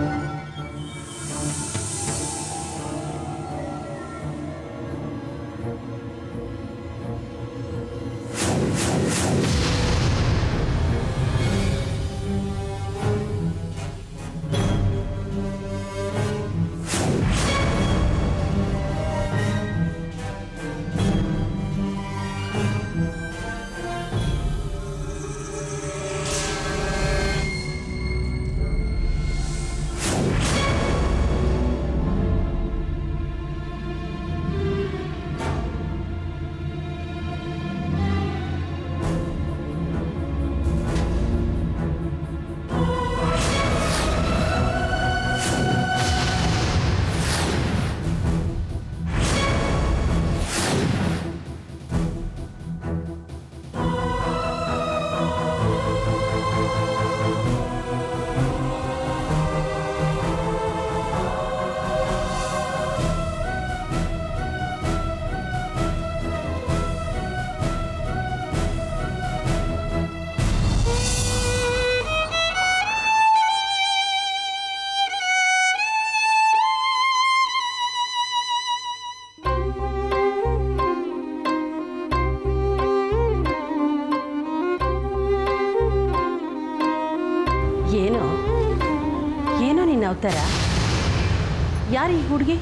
ಏನೋ ಏನೋ ನಿನ್ನ ಅವತಾರ ಯಾರು ಈ ಹುಡುಗಿ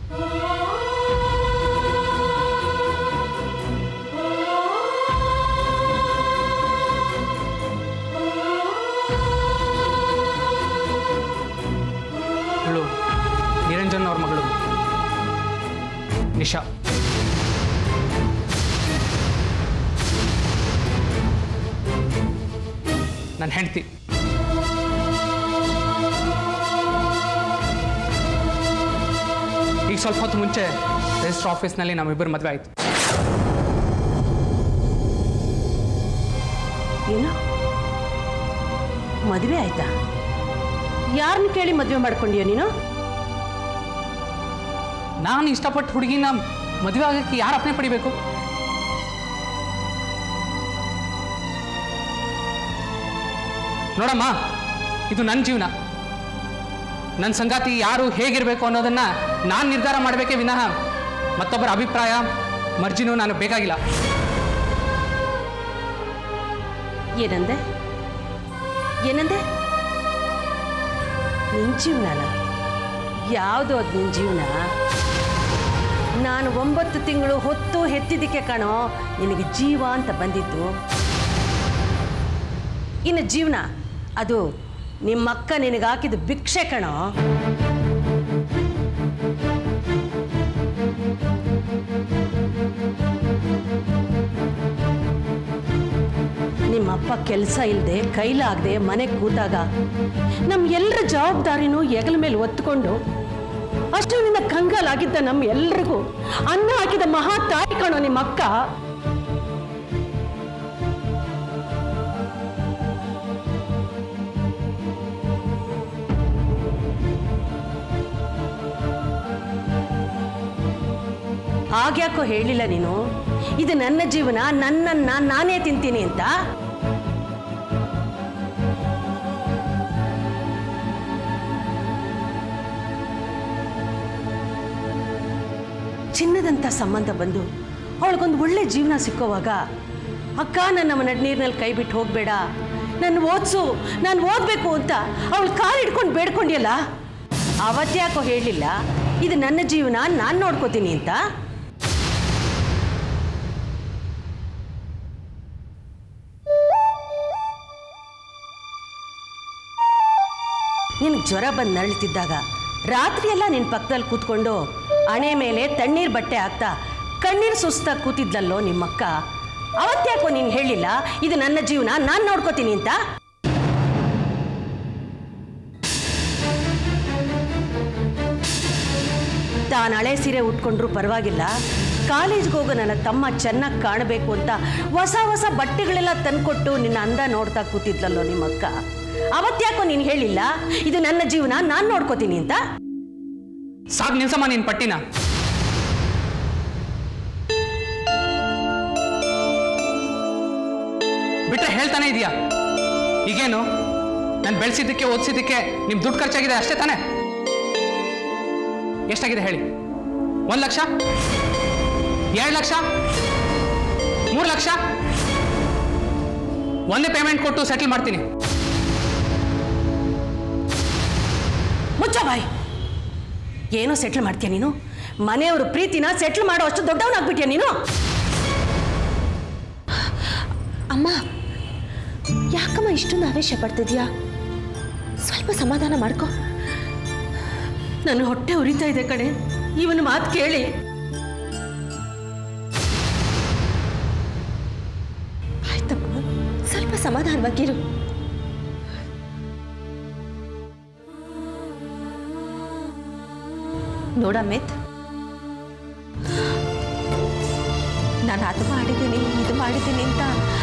ಇವಳು ನಿರಂಜನ್ ಅವ್ರ ಮಗಳು ನಿಶಾ ನನ್ನ ಹೆಂಡತಿ ಈಗ ಸ್ವಲ್ಪ ಹೊತ್ತು ಮುಂಚೆ ರಿಜಿಸ್ಟರ್ ಆಫೀಸ್ನಲ್ಲಿ ನಮ್ಮಿಬ್ಬರು ಮದುವೆ ಆಯಿತು ಏನು ಮದುವೆ ಆಯ್ತಾ ಯಾರನ್ನ ಕೇಳಿ ಮದುವೆ ಮಾಡ್ಕೊಂಡ್ಯೋ ನೀನು ನಾನು ಇಷ್ಟಪಟ್ಟು ಹುಡುಗಿನ ಮದುವೆ ಆಗೋಕ್ಕೆ ಯಾರು ಅಪ್ನೆ ಪಡಿಬೇಕು ನೋಡಮ್ಮ ಇದು ನನ್ನ ಜೀವನ ನನ್ನ ಸಂಗಾತಿ ಯಾರು ಹೇಗಿರಬೇಕು ಅನ್ನೋದನ್ನ ನಾನು ನಿರ್ಧಾರ ಮಾಡಬೇಕೇ ವಿನಃ ಮತ್ತೊಬ್ಬರ ಅಭಿಪ್ರಾಯ ಮರ್ಜಿನೂ ನಾನು ಬೇಕಾಗಿಲ್ಲ ಏನಂದೆ ಏನಂದೆ ನಿನ್ ಜೀವನನ ಯಾವುದು ಅದು ನಿನ್ ಜೀವನ ನಾನು ಒಂಬತ್ತು ತಿಂಗಳು ಹೊತ್ತು ಹೆತ್ತಿದ್ದಕ್ಕೆ ಕಣೋ ನಿನಗೆ ಜೀವ ಅಂತ ಬಂದಿದ್ದು ಇನ್ನು ಜೀವನ ಅದು ನಿಮ್ಮಕ್ಕ ನಿನಗೆ ಹಾಕಿದ ಭಿಕ್ಷೆ ಕಣೋ ನಿಮ್ಮಪ್ಪ ಕೆಲಸ ಇಲ್ಲದೆ ಕೈಲಾಗದೆ ಮನೆಗೆ ಕೂತಾಗ ನಮ್ಮ ಎಲ್ಲರ ಜವಾಬ್ದಾರಿನೂ ಹೆಗಲ ಮೇಲೆ ಒತ್ಕೊಂಡು ಅಷ್ಟು ನಿನ್ನ ಕಂಗಾಲಾಗಿದ್ದ ನಮ್ಮ ಎಲ್ರಿಗೂ ಅನ್ನ ಹಾಕಿದ ಮಹಾ ತಾಯಿ ಕಣೋ ನಿಮ್ಮ ಅಕ್ಕ ಆಗ್ಯಾಕೋ ಹೇಳಿಲ್ಲ ನೀನು ಇದು ನನ್ನ ಜೀವನ ನನ್ನನ್ನ ನಾನೇ ತಿಂತೀನಿ ಅಂತ ಚಿನ್ನದಂಥ ಸಂಬಂಧ ಬಂದು ಅವಳಿಗೊಂದು ಒಳ್ಳೆ ಜೀವನ ಸಿಕ್ಕೋವಾಗ ಅಕ್ಕ ನನ್ನ ನಡ್ನೀರಿನಲ್ಲಿ ಕೈ ಬಿಟ್ಟು ಹೋಗಬೇಡ ನನ್ನ ಓದಿಸು ನಾನು ಓದಬೇಕು ಅಂತ ಅವಳು ಕಾಲು ಹಿಡ್ಕೊಂಡು ಬೇಡ್ಕೊಂಡಿಯಲ್ಲ ಅವತ್ತ್ಯಾಕೋ ಹೇಳಲಿಲ್ಲ ಇದು ನನ್ನ ಜೀವನ ನಾನು ನೋಡ್ಕೋತೀನಿ ಅಂತ ನಿನಗೆ ಜ್ವರ ಬಂದು ನರಳ್ತಿದ್ದಾಗ ರಾತ್ರಿ ಎಲ್ಲ ನಿನ್ನ ಪಕ್ಕದಲ್ಲಿ ಕೂತ್ಕೊಂಡು ಹಣೆ ಮೇಲೆ ತಣ್ಣೀರು ಬಟ್ಟೆ ಹಾಕ್ತಾ ಕಣ್ಣೀರು ಸುಸ್ತಾಗಿ ಕೂತಿದ್ಲಲ್ಲೋ ನಿಮ್ಮಕ್ಕ ಅವತ್ತ್ಯಾಕೋ ನೀನು ಹೇಳಿಲ್ಲ ಇದು ನನ್ನ ಜೀವನ ನಾನು ನೋಡ್ಕೋತೀನಿ ಅಂತ ತಾನು ಹಳೆ ಸೀರೆ ಉಟ್ಕೊಂಡ್ರು ಪರವಾಗಿಲ್ಲ ಕಾಲೇಜ್ಗೆ ಹೋಗೋ ನನ್ನ ತಮ್ಮ ಚೆನ್ನಾಗಿ ಕಾಣಬೇಕು ಅಂತ ಹೊಸ ಹೊಸ ಬಟ್ಟೆಗಳೆಲ್ಲ ತಂದ್ಕೊಟ್ಟು ನಿನ್ನ ಅಂದ ನೋಡ್ತಾ ಕೂತಿದ್ಲಲ್ಲೋ ನಿಮ್ಮಕ್ಕ ಅವತ್ತ್ಯಾಕೋ ನೀನು ಹೇಳಿಲ್ಲ ಇದು ನನ್ನ ಜೀವನ ನಾನು ನೋಡ್ಕೋತೀನಿ ಅಂತ ಸಾಕು ನಿಲ್ಸಮ್ಮ ನಿನ್ನ ಪಟ್ಟಿನ ಬಿಟ್ರೆ ಹೇಳ್ತಾನೆ ಇದೆಯಾ ಈಗೇನು ನಾನು ಬೆಳೆಸಿದ್ದಕ್ಕೆ ಓದಿಸಿದ್ದಕ್ಕೆ ನಿಮ್ಮ ದುಡ್ಡು ಖರ್ಚಾಗಿದೆ ಅಷ್ಟೇ ತಾನೇ ಎಷ್ಟಾಗಿದೆ ಹೇಳಿ ಒಂದು ಲಕ್ಷ ಎರಡು ಲಕ್ಷ ಮೂರು ಲಕ್ಷ ಒಂದೇ ಪೇಮೆಂಟ್ ಕೊಟ್ಟು ಸೆಟಲ್ ಮಾಡ್ತೀನಿ ಮುಚ್ಚ ಬಾಯ್ ಏನೋ ಸೆಟ್ಲ್ ಮಾಡ್ತೀಯ ನೀನು ಮನೆಯವರು ಪ್ರೀತಿನ ಸೆಟ್ಲ್ ಮಾಡೋ ಅಷ್ಟು ದೊಡ್ಡವನಾಗ್ಬಿಟ್ಯಾ ನೀನು ಅಮ್ಮ ಯಾಕಮ್ಮ ಇಷ್ಟೊಂದು ಆವೇಶ ಪಡ್ತಿದ್ಯಾ ಸ್ವಲ್ಪ ಸಮಾಧಾನ ಮಾಡ್ಕೊ ನನ್ನ ಹೊಟ್ಟೆ ಉರಿತಾ ಇದೆ ಕಣೆ ಇವನ ಮಾತು ಕೇಳಿ ಆಯ್ತಮ್ಮ ಸ್ವಲ್ಪ ಸಮಾಧಾನವಾಗಿರು ನೋಡಮ್ಮೇತ್ ನಾನು ಅದು ಮಾಡಿದ್ದೀನಿ ಇದು ಮಾಡಿದ್ದೀನಿ ಅಂತ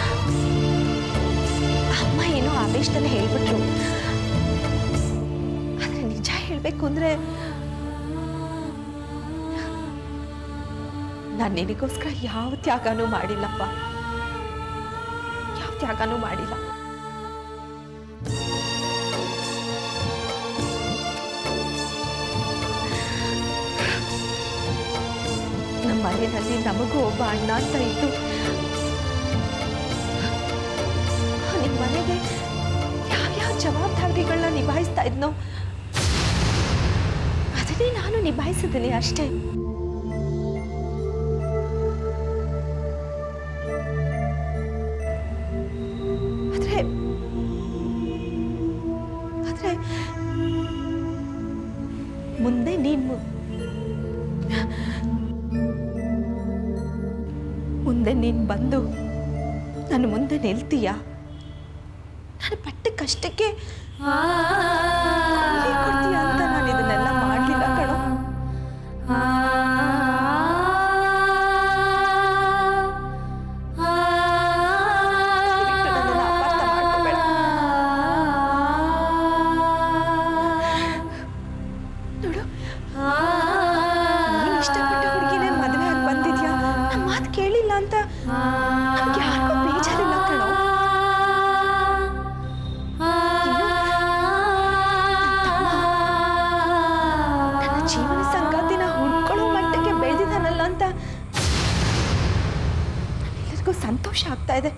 ಅಮ್ಮ ಏನೋ ಆವೇಶದಲ್ಲಿ ಹೇಳ್ಬಿಟ್ರು ಆದ್ರೆ ನಿಜ ಹೇಳ್ಬೇಕು ಅಂದ್ರೆ ನಾನು ನಿನಗೋಸ್ಕರ ಯಾವ ತ್ಯಾಗನೂ ಮಾಡಿಲ್ಲಪ್ಪ ಯಾವ ತ್ಯಾಗನೂ ಮಾಡಿಲ್ಲ ನಮ್ಮ ಮನೆಯಲ್ಲಿ ನಮಗೂ ಒಬ್ಬ ಅಣ್ಣ ಅಂತ ಇದ್ದು ನಿಮ್ಮ ಮನೆಗೆ ಯಾವ್ಯಾವ ಜವಾಬ್ದಾರಿಗಳನ್ನ ನಿಭಾಯಿಸ್ತಾ ಇದ್ನೋ ಅದನ್ನೇ ನಾನು ನಿಭಾಯಿಸಿದ್ದೀನಿ ಅಷ್ಟೇ ಆದ್ರೆ ಆದ್ರೆ ಮುಂದೆ ನೀನು ಮುಂದೆ ನೀನು ಬಂದು ನನ್ನ ಮುಂದೆ ನಿಲ್ತೀಯ ನಾನು ಪಟ್ಟ ಕಷ್ಟಕ್ಕೆ ಕೂಲಿ ಕೊಡ್ತೀಯ ಅಂತ ನಾನು ಇದನ್ನೆಲ್ಲ ಮಾಡಲಿಲ್ಲ ಕಣೋ ದಯವಿಟ್ಟು ನನ್ನನ್ನ ಅಪಾರ್ಥ ಮಾಡ್ಕೋಬೇಡ. ನೋಡು ನೀನ್ ಇಷ್ಟಪಟ್ಟ ಹುಡುಗಿನೇ ಮದುವೆ ಆಗಿ ಬಂದಿದ್ಯಾ ನಮ್ಮ ಮಾತು ಕೇಳಿಲ್ಲ ಅಂತ ನಮ್ಗೆ ಯಾರಿಗೂ ಬೇಜಾರಿಲ್ಲ ಕಣೋ ಇನ್ನು ನನ್ ತಮ್ಮ ನನ್ನ ಜೀವನ ಸಂಗಾತಿನ ಹುಡ್ಕೊಳ್ಳೋ ಮಟ್ಟಕ್ಕೆ ಬೆಳೆದಿದ್ದಾನಲ್ಲ ಅಂತ ಎಲ್ಲರಿಗೂ ಸಂತೋಷ ಆಗ್ತಾ ಇದೆ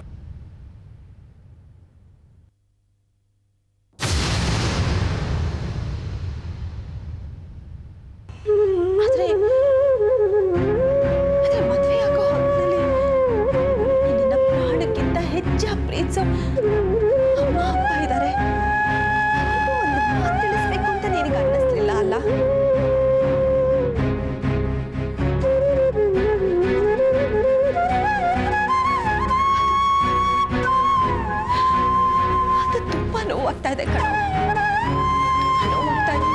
ಆದ್ರೆ ಆದ್ರೆ ಮದ್ವೆ ಆಗೋ ಹೊತ್ತಿನಲ್ಲಿ ನಿನ್ನ ಪ್ರಾಣಕ್ಕಿಂತ ಹೆಚ್ಚಾಗಿ ಪ್ರೀತಿಸೋ ಅಮ್ಮ ಅಪ್ಪ ಇದ್ದಾರೆ ಅವ್ರಿಗೂ ಒಂದು ಮಾತು ತಿಳಿಸ್ಬೇಕು ಅಂತ ನಿನಗೆ ಅನ್ನಿಸ್ಲಿಲ್ಲ ಅಲ್ಲ ಅದು ತುಂಬಾ ನೋವಾಗ್ತಾ ಇದೆ ಕಣ ನೋವಾಗ್ತಾ ಇದೆ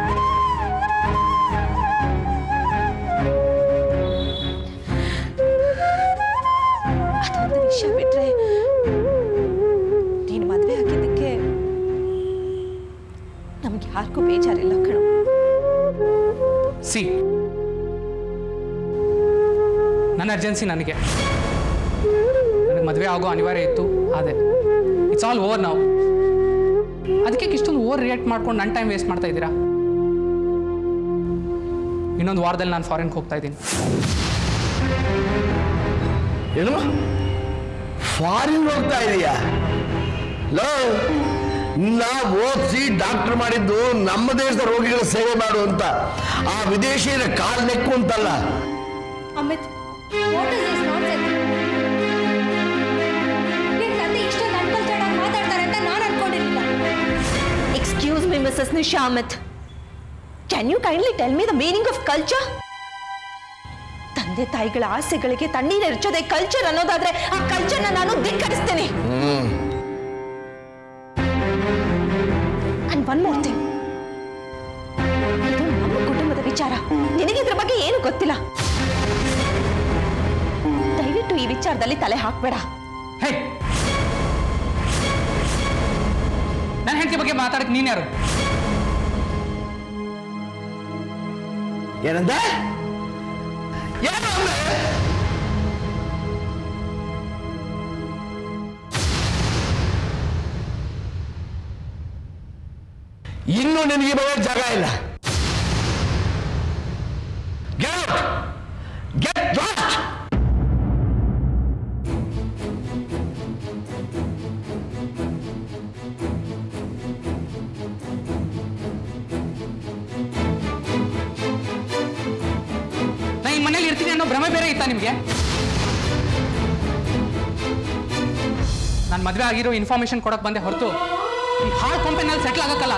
ಅದೊಂದು ವಿಷಯ ಬಿಟ್ರೆ ನೀನು ಮದುವೆ ಆಗಿದ್ದಕ್ಕೆ ನಮ್ಗೆ ಯಾರಿಗೂ ಬೇಜಾರಿಲ್ಲ ಕಣೋ ಸಿ ನನ್ನ ಅರ್ಜೆನ್ಸಿ ನನಗೆ ನನಗೆ ಮದುವೆ ಆಗೋ ಅನಿವಾರ್ಯ ಇತ್ತು ಅದೇ ಇಟ್ಸ್ ಆಲ್ ಓವರ್ ನಾವು ಅದಕ್ಕೆ ಇಷ್ಟೊಂದು ಓವರ್ ರಿಯಾಕ್ಟ್ ಮಾಡ್ಕೊಂಡು ನನ್ನ ಟೈಮ್ ವೇಸ್ಟ್ ಮಾಡ್ತಾ ಇದ್ದೀರಾ ಇನ್ನೊಂದು ವಾರದಲ್ಲಿ ನಾನು ಫಾರಿನ್ಗೆ ಹೋಗ್ತಾ ಇದ್ದೀನಿ ಏನು ಫಾರಿನ್ ಹೋಗ್ತಾ ಇದೀಯಾ ಲೋ ನಾ ಓದಿಸಿ ಡಾಕ್ಟರ್ ಮಾಡಿದ್ದು ನಮ್ಮ ದೇಶದ ರೋಗಿಗಳ ಸೇವೆ ಮಾಡು ಅಂತ ಆ ವಿದೇಶಿಯರ ಕಾಲ್ ನೆಕ್ಕು ಅಂತಲ್ಲ Amit what is this nonsense ನಿನ್ ತಂದೆ ಇಷ್ಟೊಂದು ಅನ್ಕಲ್ಚರ್ಡ್ ಆಗಿ ಮಾತಾಡ್ತಾರೆ ಅಂತ ನಾನು ಅನ್ಕೊಂಡಿರ್ಲಿಲ್ಲ excuse me Mrs Nishamat can you kindly tell me the meaning of culture ತಂದೆ ತಾಯಿಗಳ ಆಸೆಗಳಿಗೆ ತಣ್ಣೀರು ಎರಚೋದೆ ಕಲ್ಚರ್ ಅನ್ನೋದಾದ್ರೆ ಆ ಕಲ್ಚರ್ನ ನಾನು ಧಿಕ್ಕರಿಸ್ತೇನೆ ಅಂಡ್ ಒನ್ ಮೋರ್ ಥಿಂಗ್ ಇದು ನಮ್ಮ ಕುಟುಂಬದ ವಿಚಾರ ನಿನಗೆ ಇದ್ರ ಬಗ್ಗೆ ಏನು ಗೊತ್ತಿಲ್ಲ ದಯವಿಟ್ಟು ಈ ವಿಚಾರದಲ್ಲಿ ತಲೆ ಹಾಕ್ಬೇಡ ಹೇ ನನ್ನ ಹೆಂಡತಿ ಬಗ್ಗೆ ಮಾತಾಡಕ್ಕೆ ನೀನು ಯಾರು ಏನಂದ ಏನು ಅಂದೆ? ಇನ್ನು ನಿನಗೆ ಬರೋ ಜಾಗ ಇಲ್ಲ ಗೆಟ್ ಗೆಟ್ ಲಾಸ್ಟ್ ನಾ ಈ ಮನೇಲಿ ಇರ್ತೀನಿ ಅನ್ನೋ ಭ್ರಮೆ ಬೇರೆ ಇತ್ತಾ ನಿಮಗೆ ನಾನು ಮದುವೆ ಆಗಿರೋ ಇನ್ಫಾರ್ಮೇಶನ್ ಕೊಡಕ್ ಬಂದೆ ಹೊರತು ಈ ಹಾಳು ಕಂಪನಿಯಲ್ಲಿ ಸೆಟ್ಲ್ ಆಗಕ್ಕಲ್ಲ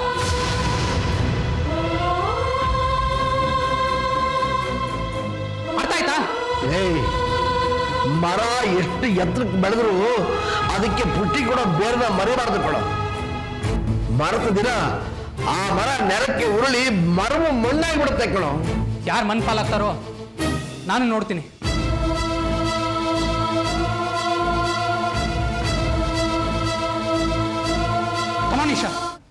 ಅರ್ಥ ಆಯ್ತಾ ಏಯ್ ಮರ ಎಷ್ಟು ಎತ್ತರಕ್ಕೆ ಬೆಳೆದ್ರು ಅದಕ್ಕೆ ಪುಟ್ಟಿ ಕೊಡೋ ಬೇರೆನ ಮರಿಬಾರ್ದು ಕೊಡೋ ಮರದ ದಿನ ಆ ಮರ ನೆಲಕ್ಕೆ ಉರುಳಿ ಮರವು ಮಣ್ಣಾಗಿ ಬಿಡುತ್ತೆ ಕಣೋ ಯಾರು ಮನ್ ಪಾಲಾಗ್ತಾರೋ ನಾನು ನೋಡ್ತೀನಿ ಕಮಾನಿಶಾ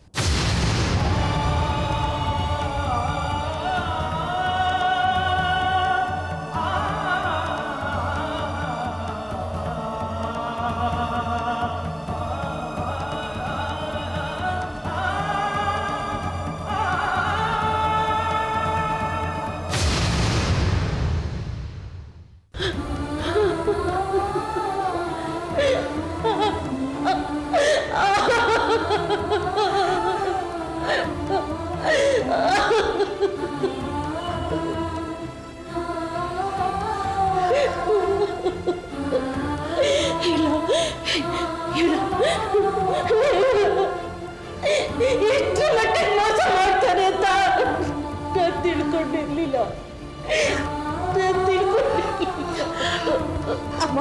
ಎಷ್ಟು ಮಟ್ಟಿಗೆ ಮೋಸ ಮಾಡ್ತಾನೆ ಅಂತ ನಾನು ತಿಳ್ಕೊಂಡಿರ್ಲಿಲ್ಲ ನಾನು ತಿಳ್ಕೊಂಡಿರ್ಲಿಲ್ಲ ಅಮ್ಮ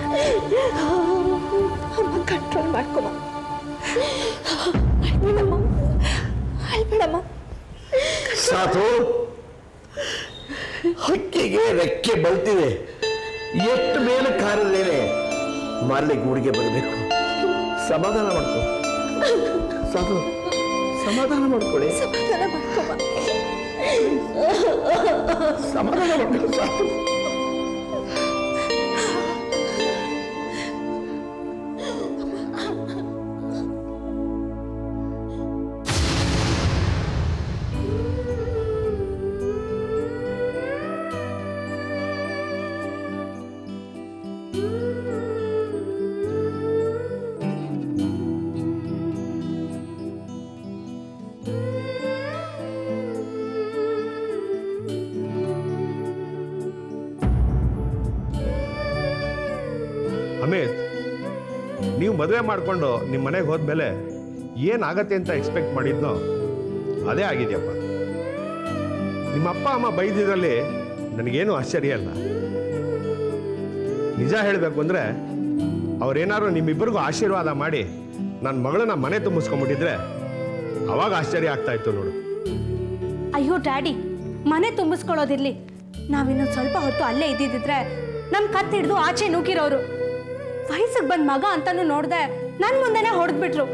ಅಮ್ಮ ಕಂಟ್ರೋಲ್ ಮಾಡ್ಕೊಮ್ಮ ಅಳ್ಬೇಡಮ್ಮ ಅಳ್ಬೇಡಮ್ಮ ಸಾತು ಹಕ್ಕಿಗೆ ರೆಕ್ಕೆ ಬಲ್ತಿದೆ ಎಷ್ಟು ಮೇಲೆ ಕಾರದೇನೆ ಮಾರಲಿ ಗೂಡಿಗೆ ಬರಬೇಕು ಸಮಾಧಾನ ಮಾಡ್ಕೊ ಸಾತು ಸಮಾಧಾನ ಮಾಡ್ಕೊಳ್ಳಿ ಸಮಾಧಾನ ಮಾಡ್ಕೊಮ್ಮ ಸಮಾಧಾನ ಮಾಡ್ಕೊ ಸಾತು ಅಮಿತ್ ನೀವು ಮದುವೆ ಮಾಡಿಕೊಂಡು ನಿಮ್ಮ ಮನೆಗೆ ಹೋದ್ಮೇಲೆ ಏನಾಗತ್ತೆ ಅಂತ ಎಕ್ಸ್ಪೆಕ್ಟ್ ಮಾಡಿದ್ನೋ ಅದೇ ಆಗಿದೆಯಪ್ಪ ನಿಮ್ಮ ಅಪ್ಪ ಅಮ್ಮ ಬೈದಿದ್ರಲ್ಲಿ ನನಗೇನು ಆಶ್ಚರ್ಯ ಇಲ್ಲ ನಿಜ ಹೇಳಬೇಕು ಅಂದರೆ ಅವ್ರೇನಾದ್ರು ನಿಮ್ಮಿಬ್ಬರಿಗೂ ಆಶೀರ್ವಾದ ಮಾಡಿ ನನ್ನ ಮಗಳನ್ನ ಮನೆ ತುಂಬಿಸ್ಕೊಂಡ್ಬಿಟ್ಟಿದ್ರೆ ಅವಾಗ ಆಶ್ಚರ್ಯ ಆಗ್ತಾ ಇತ್ತು ನೋಡು ಅಯ್ಯೋ ಡ್ಯಾಡಿ ಮನೆ ತುಂಬಿಸ್ಕೊಳ್ಳೋದಿರ್ಲಿ ನಾವಿನ್ನೊಂದು ಸ್ವಲ್ಪ ಹೊತ್ತು ಅಲ್ಲೇ ಇದ್ದಿದ್ರೆ ನಮ್ಮ ಕತ್ ಹಿಡಿದು ಆಚೆ ನೂಕಿರೋರು ವಯಸ್ಸಿಗೆ ಬಂದ ಮಗ ಅಂತಾನು ನೋಡ್ದೆ ನನ್ನ ಮುಂದೆನೆ ಹೊಡೆದ್ಬಿಟ್ರು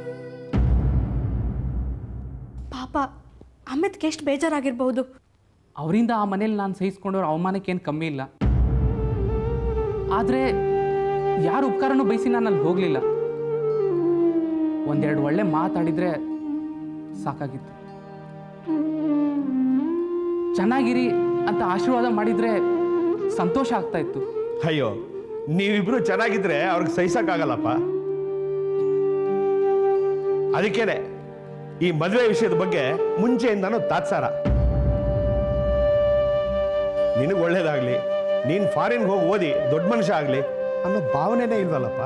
ಪಾಪ ಅಮಿತ್ಗೆ ಎಷ್ಟು ಬೇಜಾರಾಗಿರ್ಬಹುದು ಅವರಿಂದ ಆ ಮನೇಲಿ ನಾನು ಸಹಿಸ್ಕೊಂಡವ್ರ ಅವಮಾನಕ್ಕೇನು ಕಮ್ಮಿ ಇಲ್ಲ ಆದರೆ ಯಾರ ಉಪಕಾರನೂ ಬಯಸಿ ನಾನು ಅಲ್ಲಿ ಹೋಗಲಿಲ್ಲ ಒಂದೆರಡು ಒಳ್ಳೆ ಮಾತಾಡಿದ್ರೆ ಸಾಕಾಗಿತ್ತು ಚೆನ್ನಾಗಿರಿ ಅಂತ ಆಶೀರ್ವಾದ ಮಾಡಿದ್ರೆ ಸಂತೋಷ ಆಗ್ತಾ ಇತ್ತು ಅಯ್ಯೋ ನೀವಿಬ್ರು ಚೆನ್ನಾಗಿದ್ರೆ ಅವ್ರಿಗೆ ಸಹಿಸಕ್ಕಾಗಲ್ಲಪ್ಪ ಅದಕ್ಕೇನೆ ಈ ಮದುವೆ ವಿಷಯದ ಬಗ್ಗೆ ಮುಂಚೆಯಿಂದನೂ ತಾತ್ಸಾರ ನಿನಗೆ ಒಳ್ಳೇದಾಗ್ಲಿ ನೀನ್ ಫಾರಿನ್ ಹೋಗಿ ಓದಿ ದೊಡ್ಡ ಮನುಷ್ಯ ಆಗ್ಲಿ ಅನ್ನೋ ಭಾವನೆನೇ ಇಲ್ವಲ್ಲಪ್ಪ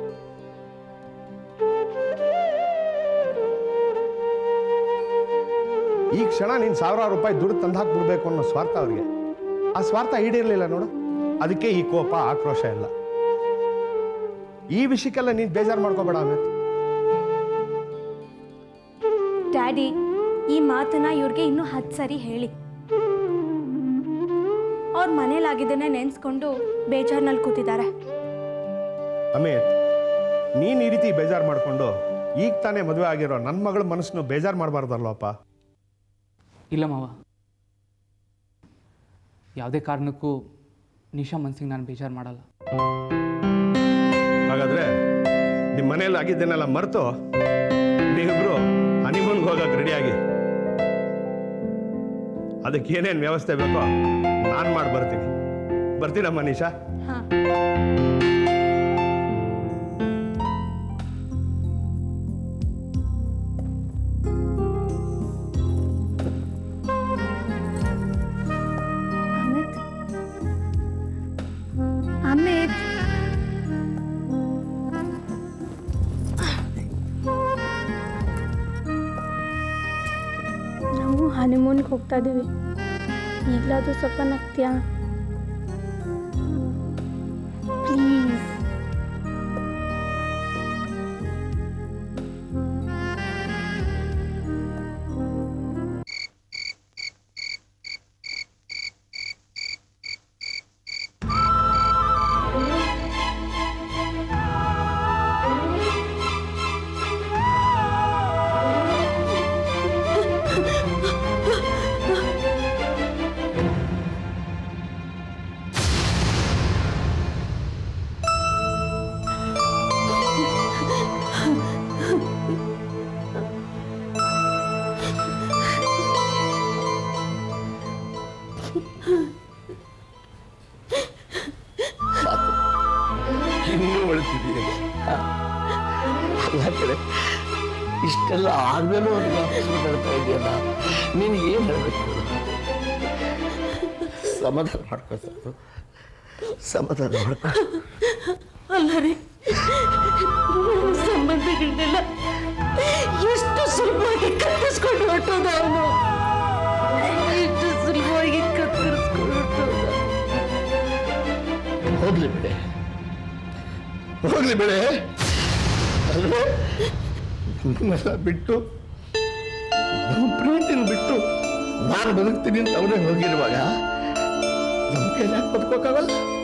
ಈ ಕ್ಷಣ ನೀನ್ ಸಾವಿರಾರು ರೂಪಾಯಿ ದುಡ್ಡು ತಂದು ಹಾಕ್ಬಿಡ್ಬೇಕು ಅನ್ನೋ ಸ್ವಾರ್ಥ ಅವ್ರಿಗೆ ಆ ಸ್ವಾರ್ಥ ಈಡೇರ್ಲಿಲ್ಲ ನೋಡು ಅದಕ್ಕೆ ಈ ಕೋಪ ಆಕ್ರೋಶ ಎಲ್ಲ ಈ ವಿಷಯಕ್ಕೆಲ್ಲ ನೀನ್ ಬೇಜಾರು ಮಾಡ್ಕೋಬೇಡ ಅಮಿತ್ ಡ್ಯಾಡಿ ಈ ಮಾತನ್ನ ಇವ್ರಿಗೆ ಇನ್ನೂ ಹತ್ತು ಸರಿ ಹೇಳಿ ಅವ್ರ ಮನೇಲಾಗಿದ್ದನ್ನೇ ನೆನೆಸ್ಕೊಂಡು ಬೇಜಾರ್ನಲ್ಲಿ ಕೂತಿದ್ದಾರೆ ಅಮಿತ್ ನೀನ್ ಈ ರೀತಿ ಬೇಜಾರು ಮಾಡ್ಕೊಂಡು ಈಗ ತಾನೇ ಮದುವೆ ಆಗಿರೋ ನನ್ನ ಮಗಳ ಮನಸ್ಸನ್ನು ಬೇಜಾರು ಮಾಡಬಾರ್ದಲ್ವಪ್ಪ ಇಲ್ಲ ಮಾವ ಯಾವುದೇ ಕಾರಣಕ್ಕೂ ನಿಶಾ ಮನ್ಸಿಗೆ ನಾನು ಬೇಜಾರು ಮಾಡಲ್ಲ ಹಾಗಾದ್ರೆ ನಿಮ್ಮ ಮನೇಲಿ ಆಗಿದ್ದನ್ನೆಲ್ಲ ಮರೆತು ನೀವಿಬ್ರು ಹನಿಮೂನ್ಗೆ ಹೋಗಕ್ಕೆ ರೆಡಿಯಾಗಿ ಅದಕ್ಕೆ ಏನೇನು ವ್ಯವಸ್ಥೆ ಬೇಕೋ ನಾನು ಮಾಡಿ ಬರ್ತೀನಿ ಬರ್ತೀನಮ್ಮ ನಿಶಾ ಹಾಂ ಅಮಿತ್ ಅಮಿತ್ ನಾವು ಹನಿಮೂನ್ಗೆ ಹೋಗ್ತಾ ಇದ್ದೀವಿ ಈಗಲಾದರೂ ಸ್ವಲ್ಪ ನಗ್ತೀಯಾ ಪ್ಲೀಸ್ ಇನ್ನೂ ಉಳಿತಿದ್ದೀನಿ ಅಲ್ಲ ಕಡೆ ಇಷ್ಟೆಲ್ಲ ಆದ್ಮೇಲೂ ಒಂದು ವಾಪಸ್ ಮಾತಾಡ್ತಾ ಇದೆಯಲ್ಲ ನೀನು ಏನು ಹೇಳಬೇಕು ಸಮಾಧಾನ ಮಾಡ್ಕೋ ಸಾಕು ಸಮಾಧಾನ ಮಾಡ್ಕೋ ಅಲ್ಲ ರೀ ನಮ್ಮ ಸಂಬಂಧಗಳನ್ನೆಲ್ಲ ಎಷ್ಟು ಸುಲಭವಾಗಿ ಕತ್ತರಿಸ್ಕೊಂಡು ಹೊಟ್ಟೋದ ಅವನು ಎಷ್ಟು ಸುಲಭವಾಗಿ ಕತ್ತರಿಸ್ಕೊಂಡು ಹೊಟ್ಟೋದ ಹೋಗ್ಲಿ ಬಿಡೆ ಹೋಗ್ಲಿ ಬಿಡೆ ಅಲ್ವೇ ನಮ್ಮನ್ನೆಲ್ಲ ಬಿಟ್ಟು ನಮ್ಮ ಪ್ರೀತಿನ ಬಿಟ್ಟು ನಾನು ಬದುಕ್ತೀನಿ ಅಂತ ಅವನೇ ಹೋಗಿರುವಾಗ ನಮ್ಮ ಕೈಲಿ ಯಾಕೆ ಬದುಕೋಕ್ಕಾಗಲ್ಲ